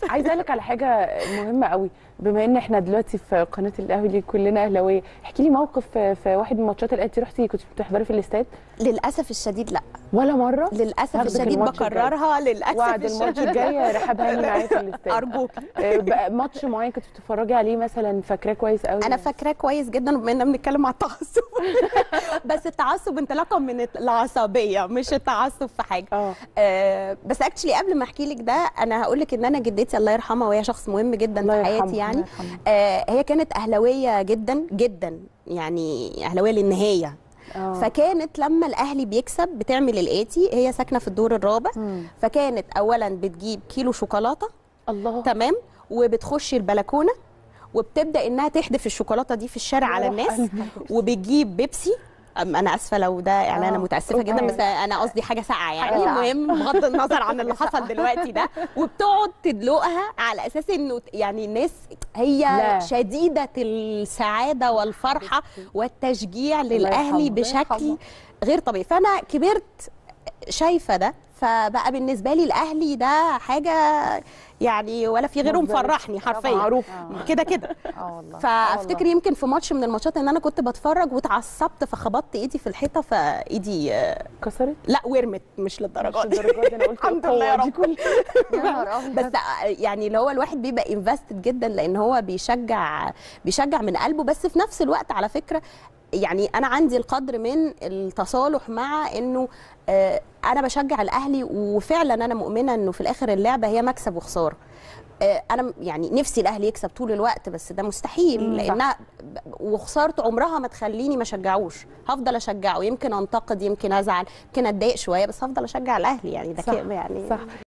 عايزه اقول لك على حاجه مهمه قوي بما ان احنا دلوقتي في قناه الاهلي كلنا اهلاويه احكي لي موقف في في واحد من الماتشات اللي انت رحتي كنت بتحضري في الاستاد للاسف الشديد لا ولا مره للاسف هاخدك الشديد الماتش الجاي. بكررها للاسف وعد الماتش الشديد. الجاي رحاب هاني معايا في الاستاد ارجوك آه، بقى ماتش معين كنت بتتفرجي عليه مثلا فاكراه كويس قوي انا فاكراه كويس جدا بما اننا بنتكلم على التعصب بس التعصب انطلاقا من العصبيه مش التعصب في حاجه اه آه بس اكشلي قبل ما احكي لك ده انا هقول لك ان انا جدتي الله يرحمها وهي شخص مهم جدا الله في يرحمها، حياتي الله يعني يرحمها. آه هي كانت اهلاويه جدا جدا يعني اهلاويه للنهايه آه. فكانت لما الاهلي بيكسب بتعمل الاتي هي ساكنه في الدور الرابع مم. فكانت اولا بتجيب كيلو شوكولاته الله تمام وبتخش البلكونه وبتبدا انها تحدف الشوكولاته دي في الشارع على روح الناس قلبي. وبتجيب بيبسي أم انا اسفه لو ده يعني انا آه، متاسفه جدا أوكي. بس انا قصدي حاجه ساقعه يعني حاجة ساقعة. المهم بغض النظر عن اللي حصل دلوقتي ده وبتقعد تدلقها على اساس انه يعني الناس هي لا. شديده السعاده والفرحه والتشجيع يرحمه، للاهلي الله بشكل يرحمه. غير طبيعي فانا كبرت شايفه ده فبقى بالنسبه لي الاهلي ده حاجه يعني ولا في غيره مصدر مفرحني حرفيا معروف كده كده اه والله فافتكر يمكن في ماتش من الماتشات ان انا كنت بتفرج واتعصبت فخبطت ايدي في الحيطه فايدي آه، كسرت لا ورمت مش مش للدرجه دي الدرجات دي انا قلت الحمد لله يا القوة دي رب. كل يا نهار ابيض بس آه، يعني اللي هو الواحد بيبقى انفستد جدا لان هو بيشجع بيشجع من قلبه بس في نفس الوقت على فكره يعني انا عندي القدر من التصالح مع انه آه، انا بشجع الاهلي وفعلا انا مؤمنه انه في الاخر اللعبه هي مكسب وخساره آه، انا م- يعني نفسي الاهلي يكسب طول الوقت بس ده مستحيل مم، صح. لانها ب- وخسارته عمرها ما تخليني ما اشجعوش هفضل اشجعه يمكن انتقد يمكن ازعل يمكن اتضايق شويه بس هفضل اشجع الاهلي يعني ده صح، كده يعني صح